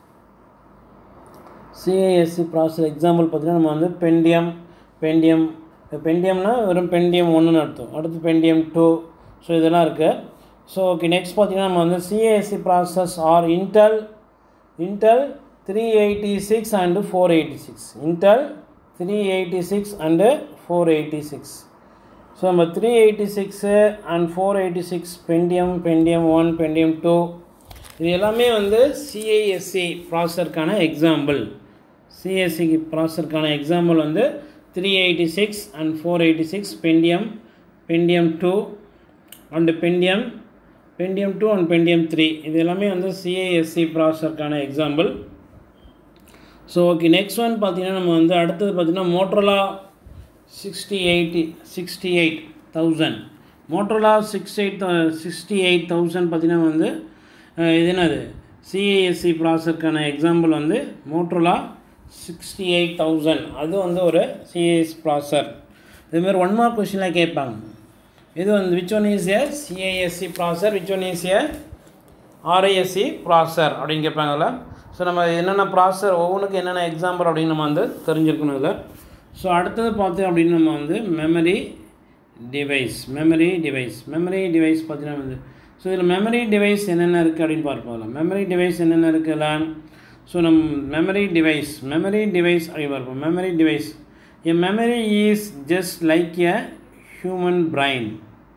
CASC processor example பார்த்தீங்கன்னா நம்ம வந்து பெண்டியம் பெண்டியம் பெண்டியம்னா வெறும் பெண்டியம் ஒன்றுன்னு அர்த்தம் அடுத்து பெண்டியம் டூ ஸோ இதெல்லாம் இருக்குது ஸோ ஓகே நெக்ஸ்ட் பார்த்தீங்கன்னா நம்ம வந்து CASC process are Intel Intel three eighty six and four eighty six Intel three eighty six and four eighty six so நம்ம three eighty six and four eighty six Pentium Pentium one Pentium two இது எல்லாமே வந்து CISC ப்ராசஸருக்கான example சிஎஸ்சிக்கு ப்ராசஸருக்கான example வந்து three eighty six and four eighty six Pentium Pentium two and Pentium Pentium two and Pentium three இது எல்லாமே வந்து சிஏஎஸ்சி ப்ராசஸருக்கான example so okay next one பார்த்தீங்கன்னா நம்ம வந்து அடுத்தது பார்த்தீங்கன்னா Motorola sixty eighty sixty eight thousand Motorola six eight sixty eight thousand பார்த்தீங்கன்னா வந்து இது என்னது சிஏஎஸ்சி ப்ராசஸருக்கான எக்ஸாம்பிள் வந்து மோட்ரோலா சிக்ஸ்டி எயிட் தௌசண்ட் அது வந்து ஒரு சிஏஎஸ் ப்ராசஸர் இதுமாதிரி ஒன் மார்க் கொஷினில் கேட்பாங்க இது வந்து which one is a CISC processor which one is a RISC processor அப்படின்னு கேட்பாங்கல்ல ஸோ நம்ம என்னென்ன ப்ராசஸர் ஒவ்வொன்றுக்கும் என்னென்ன எக்ஸாம்பிள் அப்படின்னு நம்ம வந்து தெரிஞ்சிருக்கணும் இதில் ஸோ அடுத்தது பார்த்தோம் அப்படின்னு நம்ம வந்து memory device memory device memory device பார்த்தீங்கன்னா வந்து ஸோ இதில் மெமரி டிவைஸ் என்னென்ன இருக்குது அப்படின்னு பார்ப்போம் மெமரி டிவைஸ் என்னென்ன இருக்குல்ல ஸோ நம் மெமரி டிவைஸ் மெமரி டிவைஸ் அப்படி பார்ப்போம் memory device a memory is just like a human brain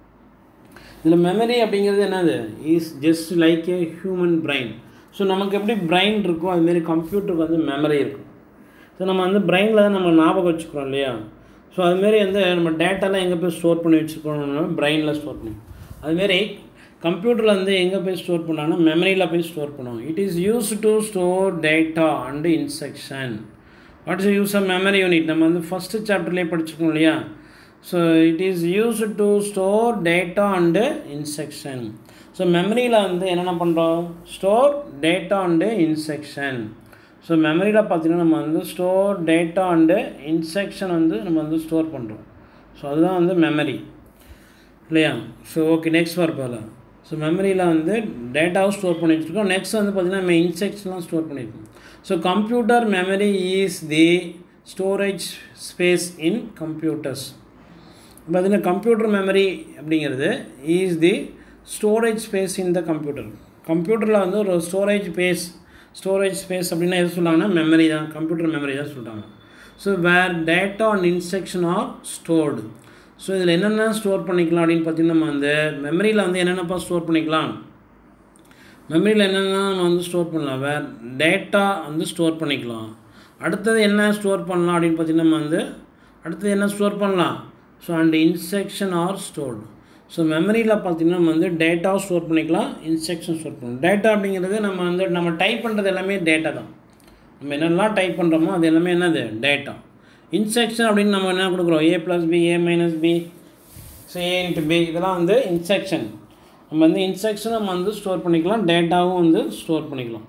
இதில் மெமரி அப்படிங்கிறது என்னது is just like a human brain so நமக்கு எப்படி பிரைன் இருக்கோ அதுமாரி கம்ப்யூட்டருக்கு வந்து மெமரி இருக்கும் ஸோ நம்ம வந்து பிரெயினில் தான் நம்ம ஞாபகம் வச்சுக்கிறோம் இல்லையா ஸோ அதுமாரி வந்து நம்ம டேட்டாலாம் எங்கே போய் ஸ்டோர் பண்ணி வச்சுருக்கோம்னா பிரெயினில் ஸ்டோர் பண்ணி அதுமாரி கம்ப்யூட்டரில் வந்து எங்கே போய் ஸ்டோர் பண்ணாங்கன்னா மெமரியில் போய் ஸ்டோர் பண்ணுவோம் it is use to store data and instruction what is use of memory unit நம்ம வந்து ஃபஸ்ட்டு சாப்டர்லேயே படிச்சிருக்கோம் இல்லையா so it is use to store data and instruction so மெமரியில் வந்து என்னென்ன பண்ணுறோம் store data and instruction so மெமரியில் பார்த்தீங்கன்னா நம்ம வந்து ஸ்டோர் டேட்டா அண்டு இன்ஸ்ட்ரக்ஷன் வந்து நம்ம வந்து ஸ்டோர் பண்ணுறோம் ஸோ அதுதான் வந்து மெமரி இல்லையா ஸோ ஓகே நெக்ஸ்ட் வரப்போல ஸோ மெமரியில் வந்து டேட்டாவும் ஸ்டோர் பண்ணி வச்சுருக்கோம் நெக்ஸ்ட் வந்து பார்த்திங்கன்னா நம்ம இன்ஸ்ட்ரக்ஷன்லாம் ஸ்டோர் பண்ணியிருக்கோம் so computer memory is the storage space in computers பார்த்திங்கன்னா கம்ப்யூட்டர் மெமரி அப்படிங்கிறது is the storage space in the computer கம்ப்யூட்டரில் வந்து ஒரு ஸ்டோரேஜ் ஸ்பேஸ் ஸ்டோரேஜ் ஸ்பேஸ் அப்படின்னா எது சொல்கிறாங்கன்னா மெமரி தான் கம்ப்யூட்டர் மெமரி தான் சொல்கிறாங்க so where data and instruction are stored so இதில் என்னென்ன ஸ்டோர் பண்ணிக்கலாம் அப்படின்னு பார்த்தீங்கன்னா நம்ம வந்து மெமரியில் வந்து என்னென்னப்பா ஸ்டோர் பண்ணிக்கலாம் மெமரியில் என்னென்ன நம்ம வந்து ஸ்டோர் பண்ணலாம் வேர் டேட்டா வந்து ஸ்டோர் பண்ணிக்கலாம் அடுத்தது என்ன ஸ்டோர் பண்ணலாம் அப்படின்னு பார்த்தீங்கன்னா நம்ம வந்து அடுத்தது என்ன ஸ்டோர் பண்ணலாம் so and instruction are stored so மெமரியில் பார்த்தீங்கன்னா நம்ம வந்து டேட்டா ஸ்டோர் பண்ணிக்கலாம் இன்ஸ்ட்ரக்ஷன் ஸ்டோர் பண்ணலாம் டேட்டா அப்படிங்கிறது நம்ம வந்து நம்ம டைப் பண்ணுறது எல்லாமே டேட்டா தான் நம்ம என்னெல்லாம் டைப் பண்ணுறோமோ அது எல்லாமே என்னது டேட்டா இன்ஸ்ட்ரக்ஷன் அப்படின்னு நம்ம என்ன கொடுக்குறோம் A plus B A minus B so A into B இதெல்லாம் வந்து இன்ஸ்ட்ரக்ஷன் நம்ம வந்து இன்ஸ்ட்ரக்ஷன் நம்ம வந்து ஸ்டோர் பண்ணிக்கலாம் டேட்டாவும் வந்து ஸ்டோர் பண்ணிக்கலாம்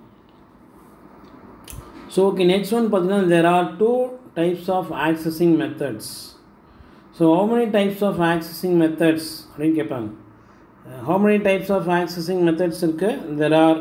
ஸோ ஓகே நெக்ஸ்ட் ஒன் பார்த்தீங்கன்னா there are two types of accessing methods so how many types of accessing methods அப்படின்னு கேட்பாங்க how many types of accessing methods இருக்குது there are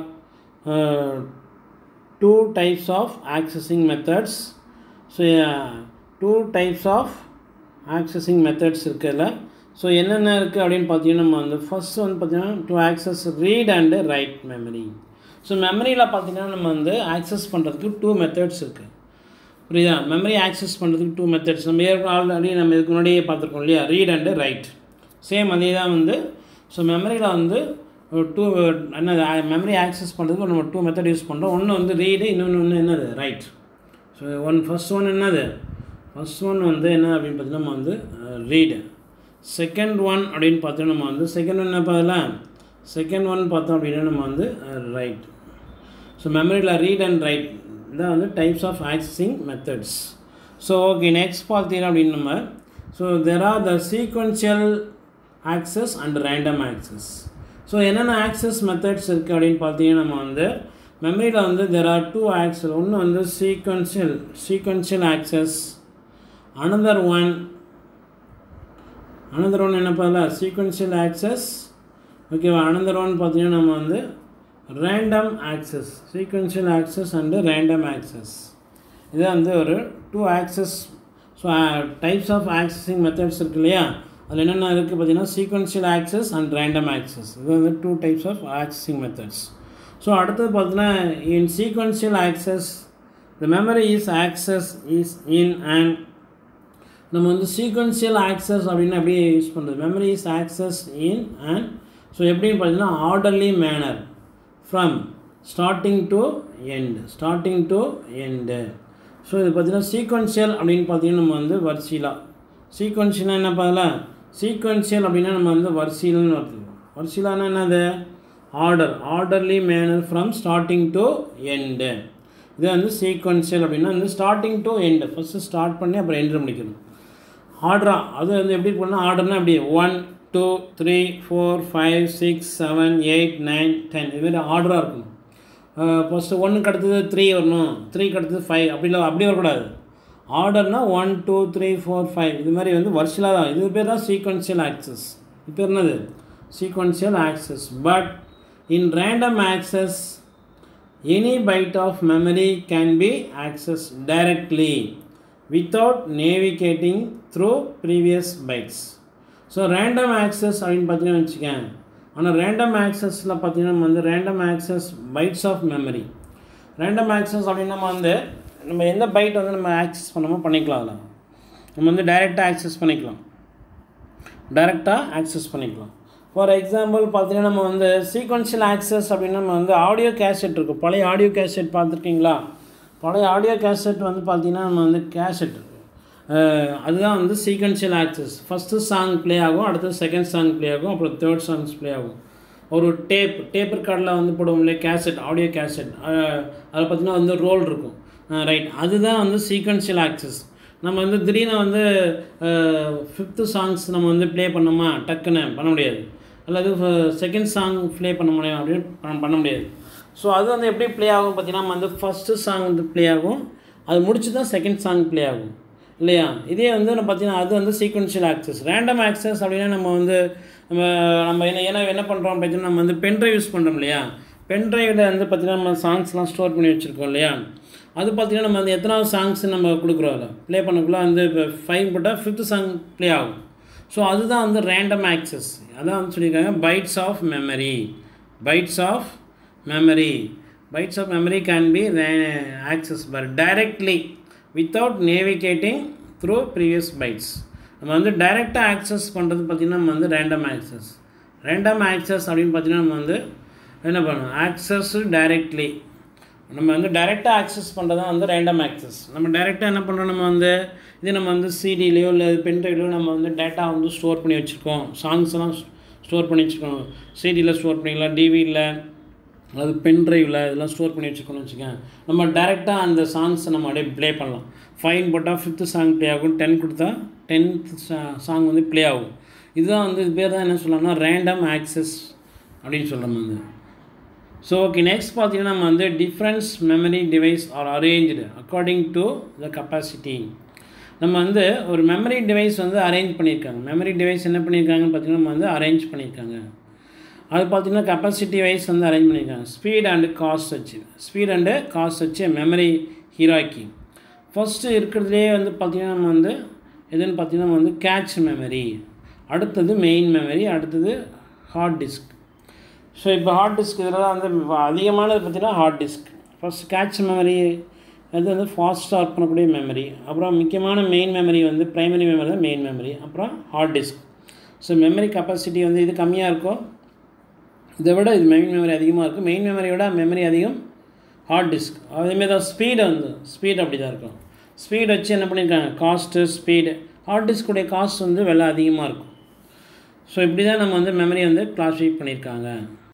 two types of accessing methods so two types of accessing methods இருக்குதுல்ல so என்னென்ன இருக்குது அப்படின்னு பார்த்தீங்கன்னா நம்ம வந்து ஃபஸ்ட் வந்து பார்த்தீங்கன்னா to access read and write memory so மெமரியில் பார்த்தீங்கன்னா நம்ம வந்து ஆக்சஸ் பண்ணுறதுக்கு டூ மெத்தட்ஸ் இருக்குது புரியுதா மெமரி ஆக்சஸ் பண்ணுறதுக்கு டூ மெத்தட்ஸ் நம்ம ஏற்கனவே ஆல்ரெடி நம்ம இதுக்கு முன்னாடியே பார்த்துருக்கோம் இல்லையா ரீட் அண்டு ரைட் சேம் அதே தான் வந்து ஸோ மெமரியில் வந்து டூ என்ன மெமரி ஆக்சஸ் பண்ணுறதுக்கு நம்ம டூ மெத்தட் யூஸ் பண்ணுறோம் ஒன்று வந்து ரீடு இன்னொன்று ஒன்று என்னது write so one first one என்னது ஃபஸ்ட் ஒன் வந்து என்ன அப்படின்னு பார்த்தீங்கன்னா நம்ம வந்து ரீடு செகண்ட் ஒன் அப்படின்னு பார்த்தோம் நம்ம வந்து செகண்ட் ஒன் என்ன பார்த்தல செகண்ட் ஒன் பார்த்தோம் அப்படின்னா நம்ம வந்து ரைட் ஸோ மெமரியில் ரீட் அண்ட் ரைட் இதான் வந்து types of accessing methods so okay next பார்த்தீங்கன்னா அப்படின்னு நம்ம so there are the sequential access and random access so என்னென்ன ஆக்சஸ் மெத்தட்ஸ் இருக்குது அப்படின்னு பார்த்தீங்கன்னா நம்ம வந்து மெமரியில் வந்து தெர் ஆர் டூ ஆக்சஸ் ஒன்று வந்து sequential sequential access another one another one என்ன பார்த்தா சீக்வன்ஷியல் ஆக்சஸ் ஓகேவா அனதர் ஒன் பார்த்தீங்கன்னா நம்ம வந்து random access sequential access and random access இது வந்து ஒரு two access so types of accessing methods இருக்கு இல்லையா அதில் என்னென்ன இருக்குது பார்த்தீங்கன்னா sequential access and random access இது வந்து two types of accessing methods so அடுத்தது பார்த்தீங்கன்னா in sequential access the memory is access is in and நம்ம வந்து சீக்வன்ஷியல் ஆக்சஸ் அப்படின்னு அப்படியே யூஸ் பண்ணுறது memory is access in and so எப்படின்னு பார்த்தீங்கன்னா orderly manner from starting to end starting to end so இது பார்த்தீங்கன்னா சீக்வன்ஷியல் அப்படின்னு பார்த்தீங்கன்னா நம்ம வந்து வரிசையிலா சீக்வன்ஷியலாக என்ன பண்ணலாம் சீக்வன்ஷியல் அப்படின்னா நம்ம வந்து வரிசையில்னு வருது வரிசையிலானா என்னது order orderly manner from starting to end இது வந்து சீக்வன்ஷியல் அப்படின்னா வந்து starting to end first start பண்ணி அப்புறம் எண்டு முடிக்கணும் ஆர்டரா அது வந்து எப்படி பண்ணால் ஆர்டர்னா அப்படி one two three four five six seven eight nine ten இது மாதிரி ஆர்டராக இருக்கணும் ஃபஸ்ட்டு ஒன்றுக்கு அடுத்தது த்ரீ வரணும் த்ரீக்கு அடுத்தது ஃபைவ் அப்படிலாம் அப்படி வரக்கூடாது ஆர்டர்னால் one two three four five இது மாதிரி வந்து வருஷலாக தான் இது பேர் தான் சீக்வன்ஷியல் ஆக்சஸ் இது பேர் என்னது sequential access but in random access any byte of memory can be access directly without navigating through previous bytes so random access அப்படின்னு பார்த்தீங்கன்னா வச்சுக்கேன் ஆனால் ரேண்டம் ஆக்சஸில் பார்த்தீங்கன்னா நம்ம வந்து random access bytes of memory random access அப்படின்னா நம்ம வந்து நம்ம எந்த பைட் வந்து நம்ம ஆக்சஸ் பண்ணாமோ பண்ணிக்கலாம் அதில் நம்ம வந்து டைரெக்டாக ஆக்சஸ் பண்ணிக்கலாம் டைரெக்டாக ஆக்சஸ் பண்ணிக்கலாம் ஃபார் எக்ஸாம்பிள் பார்த்தீங்கன்னா நம்ம வந்து சீக்வன்ஷியல் ஆக்சஸ் அப்படின்னா நம்ம வந்து ஆடியோ கேசட் இருக்கும் பழைய ஆடியோ கேசட் பார்த்துருக்கீங்களா பழைய ஆடியோ கேசட் வந்து பார்த்திங்கன்னா நம்ம வந்து கேசட் அதுதான் வந்து sequential access first song play ஆகும் அடுத்தது செகண்ட் சாங் ப்ளே ஆகும் அப்புறம் தேர்ட் சாங்ஸ் ப்ளே ஆகும் ஒரு டேப் டேப் ரெக்கார்டில் வந்து போடுவோம் இல்லையா கேசட் ஆடியோ கேசட் அதில் பார்த்திங்கன்னா வந்து ரோல் இருக்கும் ரைட் அதுதான் வந்து சீக்வன்ஷியல் ஆக்சஸ் நம்ம வந்து திடீர்னு வந்து ஃபிஃப்த்து சாங்ஸ் நம்ம வந்து ப்ளே பண்ணோமா டக்குன்னு பண்ண முடியாது அல்லது செகண்ட் சாங் ப்ளே பண்ண முடியும் அப்படின்னு பண்ண முடியாது ஸோ அது வந்து எப்படி ப்ளே ஆகும் பார்த்தீங்கன்னா நம்ம வந்து ஃபஸ்ட்டு சாங் வந்து ப்ளே ஆகும் அது முடிச்சு தான் செகண்ட் சாங் ப்ளே ஆகும் இல்லையா இதே வந்து நம்ம பார்த்தீங்கன்னா அது வந்து சீக்வன்ஷியல் ஆக்சஸ் ரேண்டம் ஆக்சஸ் அப்படின்னா நம்ம வந்து நம்ம நம்ம என்ன ஏன்னா என்ன பண்ணுறோம் பார்த்தீங்கன்னா நம்ம வந்து பென்ட்ரைவ் யூஸ் பண்ணுறோம் இல்லையா பென்ட்ரைவில் வந்து பார்த்திங்கன்னா நம்ம சாங்ஸ்லாம் ஸ்டோர் பண்ணி வச்சுருக்கோம் இல்லையா அது பார்த்திங்கன்னா நம்ம வந்து எத்தனாவது சாங்ஸ் நம்ம கொடுக்குறோம் அதில் ப்ளே பண்ணக்குள்ள வந்து இப்போ ஃபைவ் போட்டால் ஃபிஃப்த்து சாங் ப்ளே ஆகும் ஸோ அதுதான் வந்து ரேண்டம் ஆக்சஸ் அதான் வந்து சொல்லியிருக்காங்க bytes of memory bytes of memory bytes of memory can be accessed but directly without navigating through previous bytes நம்ம வந்து டைரெக்டாக ஆக்சஸ் பண்ணுறது பார்த்திங்கன்னா நம்ம வந்து ரேண்டம் ஆக்சஸ் ரேண்டம் ஆக்சஸ் அப்படின்னு பார்த்தீங்கன்னா நம்ம வந்து என்ன பண்ணுவோம் ஆக்சஸ் டைரெக்ட்லி நம்ம வந்து டைரெக்டாக ஆக்சஸ் பண்ணுறது தான் வந்து ரேண்டம் ஆக்சஸ் நம்ம டைரெக்டாக என்ன பண்ணுறோம் நம்ம வந்து இது நம்ம வந்து சிடிலேயோ இல்லை பென்ட்ரைவ்லையோ நம்ம வந்து டேட்டா வந்து ஸ்டோர் பண்ணி வச்சுருக்கோம் சாங்ஸ்லாம் ஸ்டோர் பண்ணி வச்சுருக்கோம் சிடியில் ஸ்டோர் பண்ணிக்கலாம் டிவியில் அதாவது பென்ட்ரைவில் இதெல்லாம் ஸ்டோர் பண்ணி வச்சுக்கணும்னு வச்சுக்கோங்க நம்ம டேரெக்டாக அந்த சாங்ஸை நம்ம அப்படியே ப்ளே பண்ணலாம் ஃபைன் போட்டால் ஃபிஃப்த்து சாங் ப்ளே ஆகும் டென் கொடுத்தா டென்த் சாங் வந்து ப்ளே ஆகும் இதுதான் வந்து இது பேர் தான் என்ன சொல்லலாம்னா ரேண்டம் ஆக்சஸ் அப்படின்னு சொல்கிறோம் வந்து ஸோ ஓகே நெக்ஸ்ட் பார்த்தீங்கன்னா நம்ம வந்து difference memory device are arrange according to the capacity நம்ம வந்து ஒரு மெமரி டிவைஸ் வந்து அரேஞ்ச் பண்ணியிருக்காங்க மெமரி டிவைஸ் என்ன பண்ணியிருக்காங்கன்னு பார்த்தீங்கன்னா நம்ம வந்து அரேஞ்ச் பண்ணியிருக்காங்க அது பார்த்திங்கன்னா கெப்பாசிட்டி வைஸ் வந்து அரேஞ்ச் பண்ணியிருக்காங்க ஸ்பீட் அண்டு காஸ்ட் வச்சு ஸ்பீட் அண்டு காஸ்ட் வச்சு மெமரி ஹீராக்கி ஃபஸ்ட்டு இருக்கிறதுலே வந்து பார்த்திங்கன்னா நம்ம வந்து எதுன்னு பார்த்திங்கன்னா நம்ம வந்து கேட்ச் மெமரி அடுத்தது மெயின் மெமரி அடுத்தது ஹார்ட் டிஸ்க் ஸோ இப்போ ஹார்ட் டிஸ்க் இதில் தான் வந்து அதிகமானது பார்த்திங்கன்னா hard disk first cache memory அது வந்து ஃபாஸ்ட்டாக ஒர்க் பண்ணக்கூடிய மெமரி அப்புறம் முக்கியமான மெயின் மெமரி வந்து ப்ரைமரி மெமரி தான் மெயின் மெமரி அப்புறம் hard disk so memory capacity வந்து இது கம்மியாக இருக்கும் இதை விட இது மெயின் மெமரி அதிகமாக இருக்கும் மெயின் மெமரியோட மெமரி அதிகம் ஹார்ட் டிஸ்க் அதேமாரி தான் ஸ்பீடு வந்து ஸ்பீட் அப்படி தான் இருக்கும் ஸ்பீட் வச்சு என்ன பண்ணியிருக்காங்க காஸ்ட்டு ஸ்பீடு ஹார்ட் டிஸ்க்குடைய காஸ்ட் வந்து விலை அதிகமாக இருக்கும் ஸோ இப்படி தான் நம்ம வந்து மெமரி வந்து கிளாஸிஃபை பண்ணியிருக்காங்க